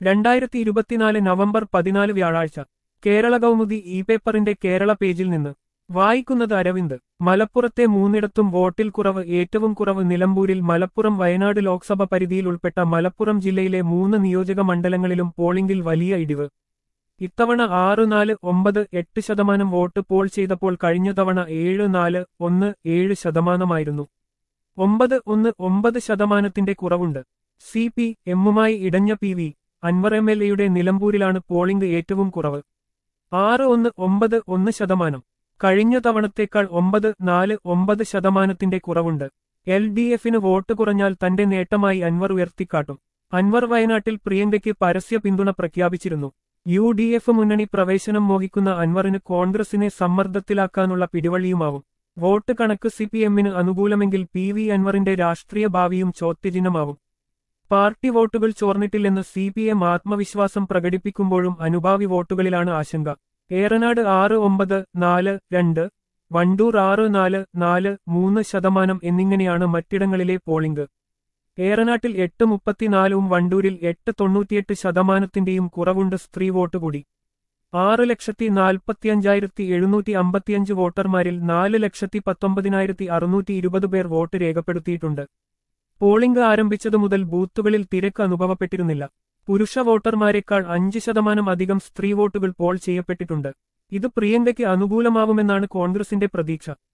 രണ്ടായിരത്തി ഇരുപത്തിനാല് നവംബർ പതിനാല് വ്യാഴാഴ്ച കേരള കൗമുദി ഇ പേപ്പറിന്റെ കേരള പേജിൽ നിന്ന് വായിക്കുന്നത് അരവിന്ദ് മലപ്പുറത്തെ മൂന്നിടത്തും വോട്ടിൽ കുറവ് ഏറ്റവും കുറവ് നിലമ്പൂരിൽ മലപ്പുറം വയനാട് ലോക്സഭ പരിധിയിൽ ഉൾപ്പെട്ട മലപ്പുറം ജില്ലയിലെ മൂന്ന് നിയോജക മണ്ഡലങ്ങളിലും പോളിംഗിൽ വലിയ ഇടിവ് ഇത്തവണ ആറ് നാല് ഒമ്പത് എട്ട് ശതമാനം വോട്ട് പോൾ ചെയ്തപ്പോൾ കഴിഞ്ഞ തവണ ഏഴ് നാല് ഒന്ന് ഏഴ് ശതമാനമായിരുന്നു ഒമ്പത് ഒന്ന് ഒമ്പത് ശതമാനത്തിന്റെ കുറവുണ്ട് സി പി എമ്മുമായി ഇടഞ്ഞ P V Anwar M L എയുടെ നിലമ്പൂരിലാണ് പോളിംഗ് ഏറ്റവും കുറവ് ആറ് ഒന്ന് ഒമ്പത് ഒന്ന് ശതമാനം കഴിഞ്ഞ തവണത്തേക്കാൾ ഒമ്പത് നാല് ഒമ്പത് ശതമാനത്തിന്റെ കുറവുണ്ട് എൽ ഡി എഫിന് വോട്ട് കുറഞ്ഞാൽ തന്റെ നേട്ടമായി അൻവർ ഉയർത്തിക്കാട്ടും അൻവർ വയനാട്ടിൽ പ്രിയങ്കയ്ക്ക് പരസ്യ പിന്തുണ പ്രഖ്യാപിച്ചിരുന്നു യു ഡി എഫ് മുന്നണി പ്രവേശനം മോഹിക്കുന്ന അൻവറിന് കോൺഗ്രസിനെ സമ്മർദ്ദത്തിലാക്കാനുള്ള പിടിവള്ളിയുമാവും വോട്ട് കണക്ക് സി പി എമ്മിന് അനുകൂലമെങ്കിൽ പി വി അൻവറിന്റെ രാഷ്ട്രീയ ഭാവിയും ചോദ്യചിഹ്നമാവും പാർട്ടി വോട്ടുകൾ ചോർന്നിട്ടില്ലെന്ന് സി പി എം ആത്മവിശ്വാസം പ്രകടിപ്പിക്കുമ്പോഴും അനുഭാവി വോട്ടുകളിലാണ് ആശങ്ക ഏറനാട് ആറ് ഒമ്പത് നാല് രണ്ട് വണ്ടൂർ ആറ് നാല് നാല് മൂന്ന് ശതമാനം എന്നിങ്ങനെയാണ് മറ്റിടങ്ങളിലെ പോളിംഗ് ഏറനാട്ടിൽ എട്ട് മുപ്പത്തിനാലും വണ്ടൂരിൽ എട്ട് തൊണ്ണൂറ്റിയെട്ട് ശതമാനത്തിന്റെയും കുറവുണ്ട് സ്ത്രീ വോട്ട് കൂടി ആറ് ലക്ഷത്തി നാൽപ്പത്തിയഞ്ചായിരത്തി എഴുന്നൂറ്റി അമ്പത്തിയഞ്ച് വോട്ടർമാരിൽ നാല് ലക്ഷത്തി പത്തൊമ്പതിനായിരത്തി അറുന്നൂറ്റി ഇരുപത് പേർ വോട്ട് രേഖപ്പെടുത്തിയിട്ടുണ്ട് പോളിംഗ് ആരംഭിച്ചതു മുതൽ ബൂത്തുകളിൽ തിരക്ക് അനുഭവപ്പെട്ടിരുന്നില്ല പുരുഷ വോട്ടർമാരെക്കാൾ അഞ്ച് ശതമാനം അധികം സ്ത്രീ വോട്ടുകൾ പോൾ ചെയ്യപ്പെട്ടിട്ടുണ്ട് ഇത് പ്രിയങ്കയ്ക്ക് അനുകൂലമാവുമെന്നാണ് കോൺഗ്രസിന്റെ പ്രതീക്ഷ